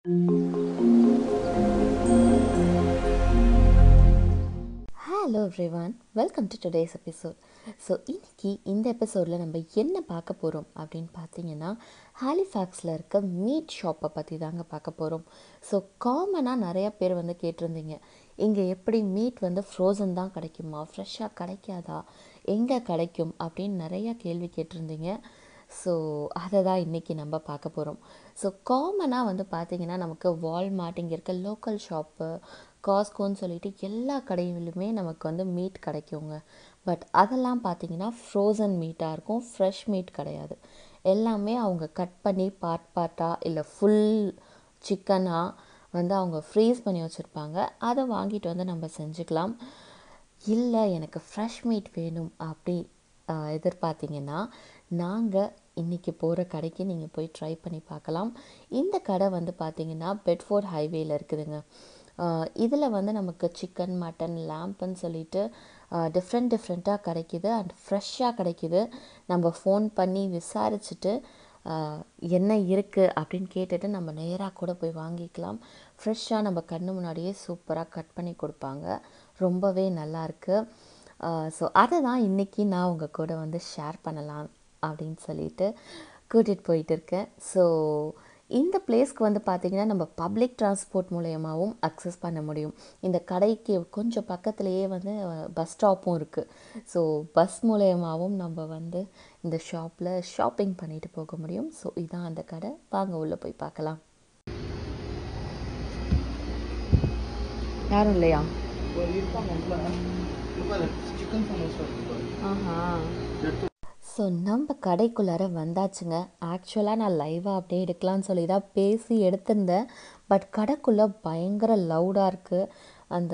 Hello everyone welcome to today's episode so இன்னைக்கு இந்த எபிசோடில் நம்ம என்ன பார்க்க போகிறோம் அப்படின்னு பார்த்தீங்கன்னா ஹாலிஃபேக்ஸில் இருக்க மீட் ஷாப்பை பற்றி தாங்க பார்க்க போகிறோம் ஸோ காமனாக நிறையா பேர் வந்து கேட்டிருந்தீங்க இங்கே எப்படி மீட் வந்து ஃப்ரோசன் தான் கிடைக்குமா ஃப்ரெஷ்ஷாக கிடைக்காதா எங்கே கிடைக்கும் அப்படின்னு நிறையா கேள்வி கேட்டிருந்தீங்க ஸோ அதை தான் இன்றைக்கி நம்ம பார்க்க போகிறோம் ஸோ காமனாக வந்து பார்த்திங்கன்னா நமக்கு வால்மார்ட் இங்கே இருக்க லோக்கல் ஷாப்பு காஸ்கோன்னு சொல்லிட்டு எல்லா கடைகளிலுமே நமக்கு வந்து மீட் கிடைக்குங்க பட் அதெல்லாம் பார்த்திங்கன்னா ஃப்ரோசன் மீட்டாக இருக்கும் ஃப்ரெஷ் மீட் கிடையாது எல்லாமே அவங்க கட் பண்ணி பார்ட் பார்ட்டாக இல்லை ஃபுல் சிக்கனாக வந்து அவங்க ஃப்ரீஸ் பண்ணி வச்சுருப்பாங்க அதை வாங்கிட்டு வந்து நம்ம செஞ்சுக்கலாம் இல்லை எனக்கு ஃப்ரெஷ் மீட் வேணும் அப்படி ஆஹ், எதிர்பார்த்தீங்கன்னா நாங்கள் இன்றைக்கி போகிற கடைக்கு நீங்கள் போய் ட்ரை பண்ணி பார்க்கலாம் இந்த கடை வந்து பார்த்தீங்கன்னா பெட்ஃபோர்ட் ஹைவேல இருக்குதுங்க இதில் வந்து நமக்கு சிக்கன் மட்டன் லேம்புன்னு சொல்லிட்டு டிஃப்ரெண்ட் டிஃப்ரெண்ட்டாக கிடைக்கிது அண்ட் ஃப்ரெஷ்ஷாக கிடைக்கிது நம்ம ஃபோன் பண்ணி விசாரிச்சுட்டு ஆஹ், என்ன இருக்குது அப்படின்னு கேட்டுட்டு நம்ம நேராக கூட போய் வாங்கிக்கலாம் ஃப்ரெஷ்ஷாக நம்ம கண்ணு முன்னாடியே சூப்பராக கட் பண்ணி கொடுப்பாங்க ரொம்பவே நல்லாயிருக்கு ஸோ அதை தான் இன்றைக்கி நான் உங்கள் கூட வந்து ஷேர் பண்ணலாம் அப்படின்னு சொல்லிட்டு கூட்டிகிட்டு போயிட்டு இருக்கேன் ஸோ இந்த பிளேஸ்க்கு வந்து பார்த்திங்கன்னா நம்ம பப்ளிக் டிரான்ஸ்போர்ட் மூலயமாவும் அக்சஸ் பண்ண முடியும் இந்த கடைக்கு கொஞ்சம் பக்கத்துலேயே வந்து பஸ் ஸ்டாப்பும் இருக்குது ஸோ பஸ் மூலயமாவும் நம்ம வந்து இந்த ஷாப்பில் ஷாப்பிங் பண்ணிட்டு போக முடியும் ஸோ இதான் அந்த கடை வாங்க உள்ளே போய் பார்க்கலாம் யாரும் இல்லையா ஆஹா ஸோ நம்ம கடைக்குள்ளார வந்தாச்சுங்க ஆக்சுவலாக நான் லைவாக அப்படியே எடுக்கலாம்னு சொல்லி தான் பேசி எடுத்திருந்தேன் பட் கடைக்குள்ளே பயங்கர லவுடாக இருக்குது அந்த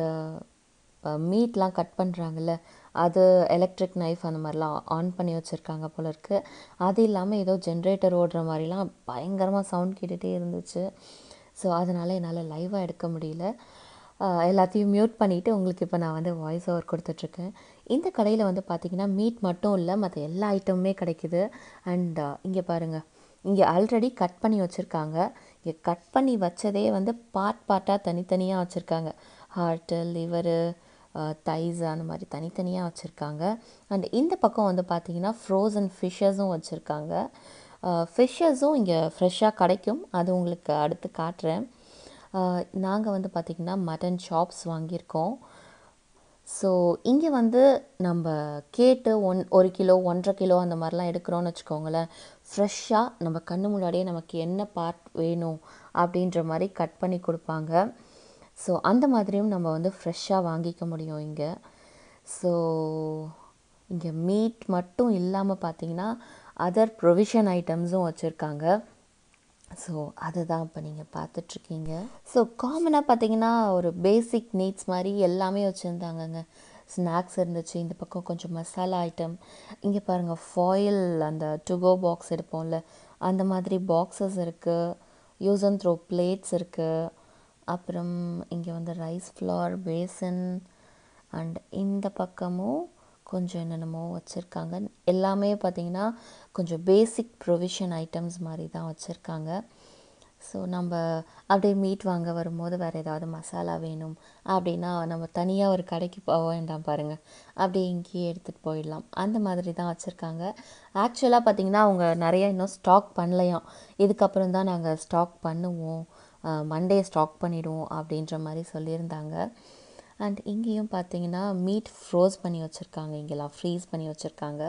மீட்லாம் கட் பண்ணுறாங்கல்ல அது எலக்ட்ரிக் நைஃப் அந்த மாதிரிலாம் ஆன் பண்ணி வச்சுருக்காங்க போல இருக்குது அது இல்லாமல் ஏதோ ஜென்ரேட்டர் ஓடுற மாதிரிலாம் பயங்கரமாக சவுண்ட் கேட்டுகிட்டே இருந்துச்சு ஸோ அதனால் என்னால் லைவாக எடுக்க முடியல ஆஹ் எல்லாத்தையும் மியூட் பண்ணிவிட்டு உங்களுக்கு இப்போ நான் வந்து வாய்ஸ் ஓவர் கொடுத்துட்ருக்கேன் இந்த கடையில் வந்து பார்த்திங்கன்னா மீட் மட்டும் இல்லை மற்ற எல்லா ஐட்டமுமே கிடைக்குது அண்ட் இங்கே பாருங்கள் இங்கே ஆல்ரெடி கட் பண்ணி வச்சுருக்காங்க இங்கே கட் பண்ணி வச்சதே வந்து பார்ட் பார்ட்டாக தனித்தனியாக வச்சுருக்காங்க ஹார்ட்டு லிவரு தைஸ் அந்த மாதிரி தனித்தனியாக வச்சுருக்காங்க அண்ட் இந்த பக்கம் வந்து பார்த்திங்கன்னா ஃப்ரோசன் ஃபிஷ்ஷஸும் வச்சுருக்காங்க ஃபிஷ்ஷஸும் இங்கே ஃப்ரெஷ்ஷாக கிடைக்கும் அது உங்களுக்கு அடுத்து காட்டுறேன் நாங்கள் வந்து பார்த்திங்கன்னா மட்டன் சாப்ஸ் வாங்கியிருக்கோம் ஸோ இங்கே வந்து நம்ம கேட்டு ஒன் ஒரு கிலோ ஒன்றரை கிலோ அந்த மாதிரிலாம் எடுக்கிறோன்னு வச்சுக்கோங்களேன் ஃப்ரெஷ்ஷாக நம்ம கண்ணு முன்னாடியே நமக்கு என்ன பார்ட் வேணும் அப்படின்ற மாதிரி கட் பண்ணி கொடுப்பாங்க ஸோ அந்த மாதிரியும் நம்ம வந்து ஃப்ரெஷ்ஷாக வாங்கிக்க முடியும் இங்கே ஸோ இங்கே மீட் மட்டும் இல்லாமல் பார்த்தீங்கன்னா அதர் ப்ரொவிஷன் ஐட்டம்ஸும் வச்சுருக்காங்க ஸோ அதுதான் இப்போ நீங்கள் பார்த்துட்ருக்கீங்க ஸோ காமனாக பார்த்தீங்கன்னா ஒரு பேசிக் நீட்ஸ் மாதிரி எல்லாமே வச்சுருந்தாங்கங்க ஸ்நாக்ஸ் இருந்துச்சு இந்த பக்கம் கொஞ்சம் மசாலா ஐட்டம் இங்கே பாருங்கள் ஃபாயில் அந்த டுகோ பாக்ஸ் எடுப்போம்ல அந்த மாதிரி பாக்ஸஸ் இருக்குது யூஸ் அண்ட் த்ரோ பிளேட்ஸ் இருக்குது அப்புறம் இங்கே வந்து ரைஸ் ஃப்ளார் பேசன் அண்ட் இந்த பக்கமும் கொஞ்சம் என்னென்னமோ வச்சுருக்காங்க எல்லாமே பார்த்தீங்கன்னா கொஞ்சம் பேசிக் ப்ரொவிஷன் ஐட்டம்ஸ் மாதிரி தான் வச்சுருக்காங்க ஸோ நம்ம அப்படியே மீட் வாங்க வரும்போது வேறு ஏதாவது மசாலா வேணும் அப்படின்னா நம்ம தனியாக ஒரு கடைக்கு போக வேண்டாம் பாருங்கள் அப்படியே இங்கேயே எடுத்துகிட்டு போயிடலாம் அந்த மாதிரி தான் வச்சுருக்காங்க ஆக்சுவலாக பார்த்தீங்கன்னா அவங்க நிறைய இன்னும் ஸ்டாக் பண்ணலையாம் இதுக்கப்புறம் தான் நாங்கள் ஸ்டாக் பண்ணுவோம் மண்டே ஸ்டாக் பண்ணிடுவோம் அப்படின்ற மாதிரி சொல்லியிருந்தாங்க அண்ட் இங்கேயும் பார்த்தீங்கன்னா மீட் ஃப்ரோஸ் பண்ணி வச்சுருக்காங்க இங்கெல்லாம் ஃப்ரீஸ் பண்ணி வச்சுருக்காங்க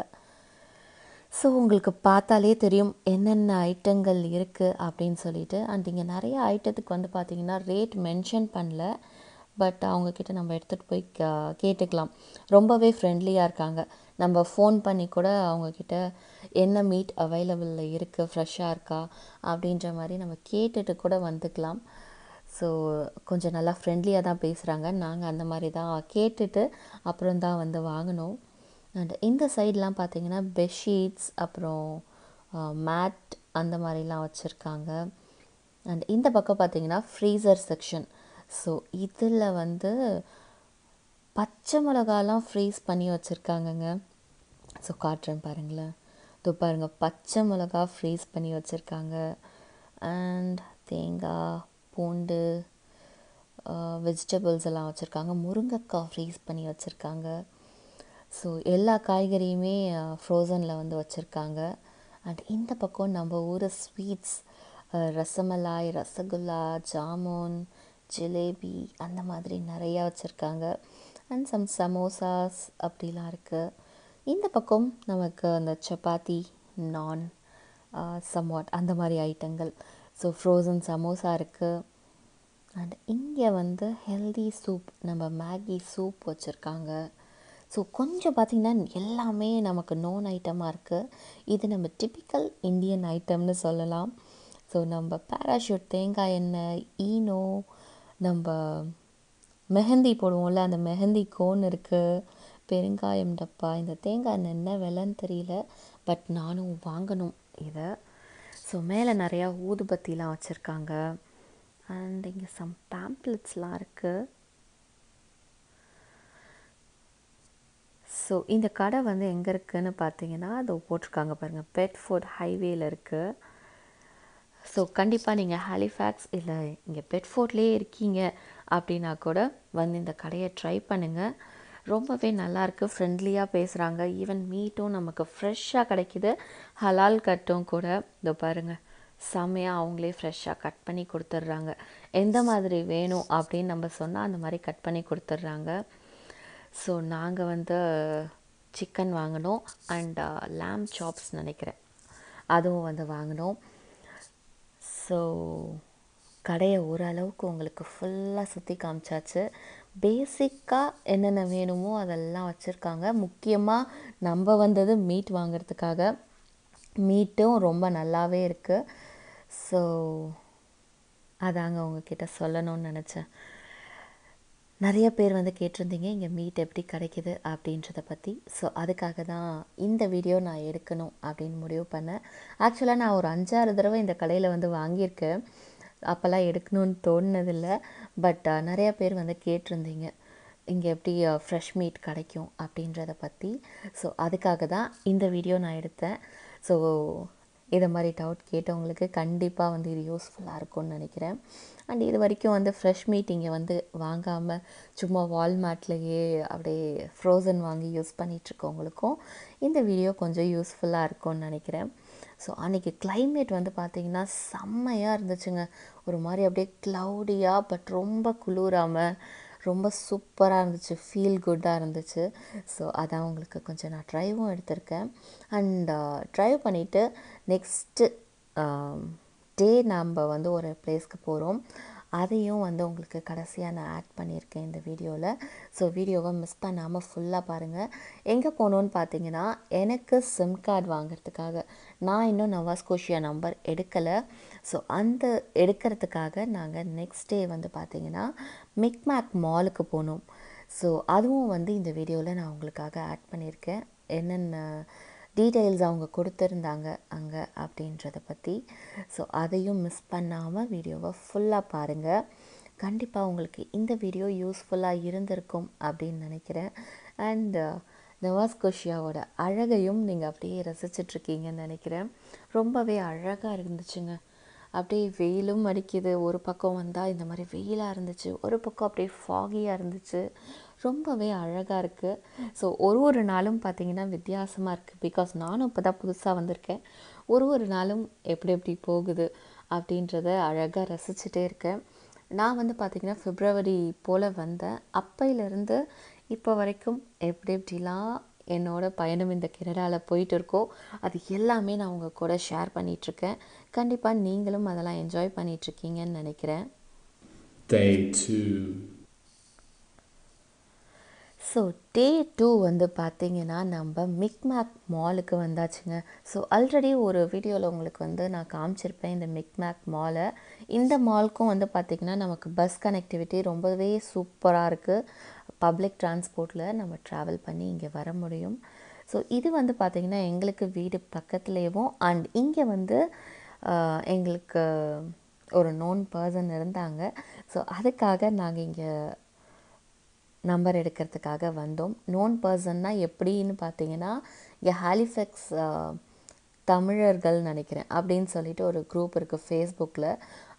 ஸோ உங்களுக்கு பார்த்தாலே தெரியும் என்னென்ன ஐட்டங்கள் இருக்குது அப்படின்னு சொல்லிட்டு அண்ட் இங்கே நிறைய ஐட்டத்துக்கு வந்து பார்த்தீங்கன்னா ரேட் மென்ஷன் பண்ணல பட் அவங்கக்கிட்ட நம்ம எடுத்துகிட்டு போய் கே- கேட்டுக்கலாம் ரொம்பவே ஃப்ரெண்ட்லியாக இருக்காங்க நம்ம ஃபோன் பண்ணி கூட அவங்கக்கிட்ட என்ன மீட் அவைலபிளில் இருக்குது ஃப்ரெஷ்ஷாக இருக்கா அப்படின்ற மாதிரி நம்ம கேட்டுட்டு கூட வந்துக்கலாம் ஸோ கொஞ்சம் நல்லா ஃப்ரெண்ட்லியாக தான் பேசுகிறாங்க நாங்கள் அந்த மாதிரி தான் கேட்டுட்டு அப்புறம் தான் வந்து வாங்கினோம் அண்ட் இந்த சைட்லாம் பார்த்தீங்கன்னா பெட்ஷீட்ஸ் அப்புறம் மேட் அந்த மாதிரிலாம் வச்சுருக்காங்க அண்ட் இந்த பக்கம் பார்த்தீங்கன்னா ஃப்ரீசர் செக்ஷன் ஸோ இதில் வந்து பச்சை மிளகாலாம் ஃப்ரீஸ் பண்ணி வச்சுருக்காங்கங்க ஸோ காட்டுறேன் பாருங்களேன் இதோ பாருங்கள் பச்சை மிளகா ஃப்ரீஸ் பண்ணி வச்சுருக்காங்க அண்ட் தேங்காய் பூண்டு வெஜிடபிள்ஸ் எல்லாம் வச்சுருக்காங்க முருங்கைக்காய் ஃப்ரீஸ் பண்ணி வச்சுருக்காங்க ஸோ எல்லா காய்கறியுமே ஃப்ரோசனில் வந்து வச்சுருக்காங்க அண்ட் இந்த பக்கம் நம்ம ஊர் ஸ்வீட்ஸ் ரசமலாய் ரசகுல்லா ஜாமுன் ஜிலேபி அந்த மாதிரி நிறையா வச்சுருக்காங்க அண்ட் சம் சமோசாஸ் அப்படிலாம் இருக்குது இந்த பக்கம் நமக்கு அந்த சப்பாத்தி நான் சம்வாட் அந்த மாதிரி ஐட்டங்கள் ஸோ ஃப்ரோசன் சமோசா இருக்குது அண்ட் இங்கே வந்து ஹெல்தி சூப் நம்ம மேகி சூப் வச்சுருக்காங்க ஸோ கொஞ்சம் பார்த்திங்கன்னா எல்லாமே நமக்கு நோன் ஐட்டமாக இருக்குது இது நம்ம டிப்பிக்கல் இந்தியன் ஐட்டம்னு சொல்லலாம் ஸோ நம்ம பேராஷூட் தேங்காய் எண்ணெய் ஈனோ நம்ம மெஹந்தி போடுவோம்ல அந்த மெஹந்தி கோன் இருக்குது பெருங்காயம் டப்பா இந்த தேங்காய் எண்ணெய் என்ன விலைன்னு தெரியல பட் நானும் வாங்கணும் இதை ஸோ மேலே நிறையா ஊதுபத்திலாம் வச்சுருக்காங்க அண்ட் இங்கே சம் பேம்ப்ளெட்ஸ்லாம் இருக்குது ஸோ இந்த கடை வந்து எங்கே இருக்குதுன்னு பார்த்தீங்கன்னா அதை போட்டிருக்காங்க பாருங்கள் பெட் ஃபுட் ஹைவேயில் இருக்குது ஸோ கண்டிப்பாக நீங்கள் ஹாலிஃபேக்ஸ் இல்லை இங்கே பெட்ஃபோர்ட்லேயே இருக்கீங்க அப்படின்னா கூட வந்து இந்த கடையை ட்ரை பண்ணுங்கள் ரொம்பவே நல்லாயிருக்கு ஃப்ரெண்ட்லியாக பேசுகிறாங்க ஈவன் மீட்டும் நமக்கு ஃப்ரெஷ்ஷாக கிடைக்கிது ஹலால் கட்டும் கூட இதோ பாருங்கள் செம்மையாக அவங்களே ஃப்ரெஷ்ஷாக கட் பண்ணி கொடுத்துட்றாங்க எந்த மாதிரி வேணும் அப்படின்னு நம்ம சொன்னால் அந்த மாதிரி கட் பண்ணி கொடுத்துட்றாங்க ஸோ நாங்கள் வந்து சிக்கன் வாங்கினோம் அண்ட் லேம் சாப்ஸ் நினைக்கிறேன் அதுவும் வந்து வாங்கினோம் ஸோ கடையை ஓரளவுக்கு உங்களுக்கு ஃபுல்லாக சுற்றி காமிச்சாச்சு பேசிக்காக என்னென்ன வேணுமோ அதெல்லாம் வச்சுருக்காங்க முக்கியமாக நம்ம வந்தது மீட் வாங்கிறதுக்காக மீட்டும் ரொம்ப நல்லாவே இருக்குது ஸோ அதாங்க உங்ககிட்ட சொல்லணும்னு நினச்சேன் நிறைய பேர் வந்து கேட்டிருந்தீங்க இங்கே மீட் எப்படி கிடைக்கிது அப்படின்றத பற்றி ஸோ அதுக்காக தான் இந்த வீடியோ நான் எடுக்கணும் அப்படின்னு முடிவு பண்ணேன் ஆக்சுவலாக நான் ஒரு அஞ்சாறு தடவை இந்த கடையில் வந்து வாங்கியிருக்கேன் அப்போல்லாம் எடுக்கணும்னு தோணுனதில்லை பட் நிறைய பேர் வந்து கேட்டிருந்தீங்க இங்கே எப்படி ஃப்ரெஷ் மீட் கிடைக்கும் அப்படின்றத பற்றி ஸோ அதுக்காக தான் இந்த வீடியோ நான் எடுத்தேன் ஸோ இதை மாதிரி டவுட் கேட்டவங்களுக்கு கண்டிப்பாக வந்து இது யூஸ்ஃபுல்லாக இருக்கும்னு நினைக்கிறேன் அண்ட் இது வரைக்கும் வந்து ஃப்ரெஷ் மீட் இங்கே வந்து வாங்காமல் சும்மா வால்மார்ட்லேயே அப்படியே ஃப்ரோசன் வாங்கி யூஸ் பண்ணிகிட்ருக்கவங்களுக்கும் இந்த வீடியோ கொஞ்சம் யூஸ்ஃபுல்லாக இருக்கும்னு நினைக்கிறேன் ஸோ அன்றைக்கி கிளைமேட் வந்து பார்த்திங்கன்னா செம்மையாக இருந்துச்சுங்க ஒரு மாதிரி அப்படியே க்ளவுடியாக பட் ரொம்ப குளிராமல் ரொம்ப சூப்பராக இருந்துச்சு ஃபீல் குட்டாக இருந்துச்சு ஸோ அதான் உங்களுக்கு கொஞ்சம் நான் ட்ரைவும் எடுத்திருக்கேன் அண்ட் ட்ரைவ் பண்ணிவிட்டு நெக்ஸ்ட்டு டே நம்ம வந்து ஒரு பிளேஸ்க்கு போகிறோம் அதையும் வந்து உங்களுக்கு கடைசியாக நான் ஆட் பண்ணியிருக்கேன் இந்த வீடியோவில் ஸோ வீடியோவை மிஸ் பண்ணாமல் ஃபுல்லாக பாருங்கள் எங்கே போகணுன்னு பார்த்தீங்கன்னா எனக்கு சிம் கார்டு வாங்குறதுக்காக நான் இன்னும் நவாஸ்கோஷியா நம்பர் எடுக்கலை ஸோ அந்த எடுக்கிறதுக்காக நாங்கள் நெக்ஸ்ட் டே வந்து பார்த்திங்கன்னா மிக்மேக் மாலுக்கு போனோம் ஸோ அதுவும் வந்து இந்த வீடியோவில் நான் உங்களுக்காக ஆட் பண்ணியிருக்கேன் என்னென்ன டீட்டெயில்ஸ் அவங்க கொடுத்துருந்தாங்க அங்கே அப்படின்றத பற்றி ஸோ அதையும் மிஸ் பண்ணாமல் வீடியோவை ஃபுல்லாக பாருங்கள் கண்டிப்பாக உங்களுக்கு இந்த வீடியோ யூஸ்ஃபுல்லாக இருந்திருக்கும் அப்படின்னு நினைக்கிறேன் அண்ட் நவாஸ் கோஷியாவோட அழகையும் நீங்கள் அப்படியே ரசிச்சிட்ருக்கீங்கன்னு நினைக்கிறேன் ரொம்பவே அழகாக இருந்துச்சுங்க அப்படியே வெயிலும் அடிக்குது ஒரு பக்கம் வந்தால் இந்த மாதிரி வெயிலாக இருந்துச்சு ஒரு பக்கம் அப்படியே ஃபாகியாக இருந்துச்சு ரொம்பவே அழகாக இருக்குது ஸோ ஒரு ஒரு நாளும் பார்த்திங்கன்னா வித்தியாசமாக இருக்குது பிகாஸ் நானும் இப்போ தான் புதுசாக வந்திருக்கேன் ஒரு ஒரு நாளும் எப்படி எப்படி போகுது அப்படின்றத அழகாக ரசிச்சுட்டே இருக்கேன் நான் வந்து பார்த்திங்கன்னா ஃபிப்ரவரி போல் வந்தேன் அப்பையிலேருந்து இப்போ வரைக்கும் எப்படி எப்படிலாம் என்னோட பயணம் இந்த கனடாவில் போயிட்டு இருக்கோ அது எல்லாமே நான் உங்கள் கூட ஷேர் பண்ணிகிட்ருக்கேன் கண்டிப்பாக நீங்களும் அதெல்லாம் என்ஜாய் பண்ணிகிட்ருக்கீங்கன்னு நினைக்கிறேன் Day two. So day two வந்து பார்த்திங்கன்னா நம்ம மிக்மேக் மாலுக்கு வந்தாச்சுங்க ஸோ ஆல்ரெடி ஒரு வீடியோவில் உங்களுக்கு வந்து நான் காமிச்சிருப்பேன் இந்த மிக்மேக் மாலை இந்த மாலுக்கும் வந்து பார்த்திங்கன்னா நமக்கு பஸ் கனெக்டிவிட்டி ரொம்பவே சூப்பராக இருக்குது பப்ளிக் டிரான்ஸ்போர்ட்டில் நம்ம ட்ராவல் பண்ணி இங்கே வர முடியும் ஸோ இது வந்து பார்த்திங்கன்னா எங்களுக்கு வீடு பக்கத்துலேயும் அண்ட் இங்கே வந்து ஆஹ், எங்களுக்கு ஒரு நோன் பர்சன் இருந்தாங்க ஸோ அதுக்காக நாங்கள் இங்கே நம்பர் எடுக்கிறதுக்காக வந்தோம் நோன் பர்சன்னா எப்படின்னு பார்த்தீங்கன்னா இங்கே ஹாலிஃபெக்ஸ் தமிழர்கள் நினைக்கிறேன் அப்படின்னு சொல்லிட்டு ஒரு குரூப் இருக்குது ஃபேஸ்புக்கில்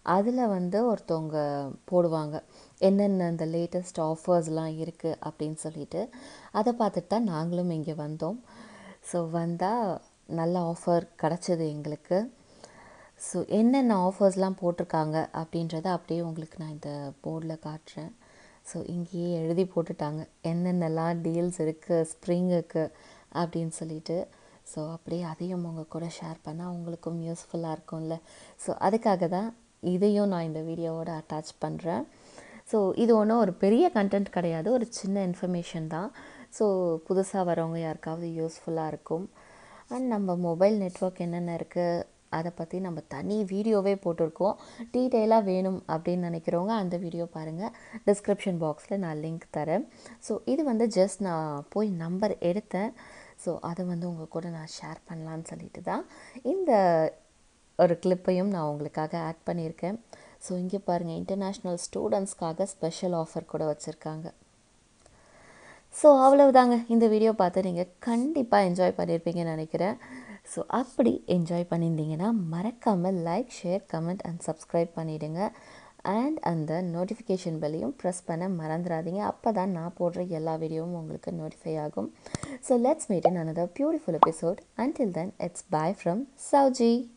அதில் வந்து ஒருத்தவங்க போடுவாங்க என்னென்ன இந்த லேட்டஸ்ட் ஆஃபர்ஸ்லாம் இருக்குது அப்படின்னு சொல்லிட்டு அதை பார்த்துட்டு தான் நாங்களும் இங்கே வந்தோம் ஸோ வந்தால் நல்ல ஆஃபர் கிடச்சிது எங்களுக்கு ஸோ என்னென்ன ஆஃபர்ஸ்லாம் போட்டிருக்காங்க அப்படின்றத அப்படியே உங்களுக்கு நான் இந்த போர்டில் காட்டுறேன் ஸோ இங்கேயே எழுதி போட்டுட்டாங்க என்னென்னலாம் டீல்ஸ் இருக்குது ஸ்ப்ரிங்குக்கு அப்படின்னு சொல்லிட்டு ஸோ அப்படியே அதையும் உங்கள் கூட ஷேர் பண்ணால் உங்களுக்கும் யூஸ்ஃபுல்லாக இருக்கும்ல ஸோ அதுக்காக தான் இதையும் நான் இந்த வீடியோவோட அட்டாச் பண்ணுறேன் ஸோ இது ஒன்றும் ஒரு பெரிய கண்டென்ட் கிடையாது ஒரு சின்ன இன்ஃபர்மேஷன் தான் ஸோ புதுசாக வரவங்க யாருக்காவது யூஸ்ஃபுல்லாக இருக்கும் அண்ட் நம்ம மொபைல் நெட்ஒர்க் என்னென்ன இருக்குது அதை பற்றி நம்ம தனி வீடியோவே போட்டிருக்கோம் டீட்டெயிலாக வேணும் அப்படின்னு நினைக்கிறவங்க அந்த வீடியோ பாருங்கள் டிஸ்கிரிப்ஷன் பாக்ஸில் நான் லிங்க் தரேன் ஸோ இது வந்து ஜஸ்ட் நான் போய் நம்பர் எடுத்தேன் ஸோ அதை வந்து உங்கள் கூட நான் ஷேர் பண்ணலான்னு சொல்லிட்டு தான் இந்த ஒரு கிளிப்பையும் நான் உங்களுக்காக ஆட் பண்ணியிருக்கேன் ஸோ இங்கே பாருங்கள் இன்டர்நேஷ்னல் ஸ்டூடெண்ட்ஸ்க்காக ஸ்பெஷல் ஆஃபர் கூட வச்சுருக்காங்க ஸோ அவ்வளவுதாங்க இந்த வீடியோ பார்த்து நீங்கள் கண்டிப்பாக என்ஜாய் பண்ணியிருப்பீங்கன்னு நினைக்கிறேன் ஸோ அப்படி என்ஜாய் பண்ணியிருந்தீங்கன்னா மறக்காமல் like share comment and subscribe பண்ணிவிடுங்க அண்ட் அந்த நோட்டிஃபிகேஷன் பெல்லையும் ப்ரெஸ் பண்ண மறந்துடாதீங்க அப்போ தான் நான் போடுற எல்லா வீடியோவும் உங்களுக்கு நோட்டிஃபை ஆகும் so let's meet in another beautiful episode until then it's bye from சவுஜி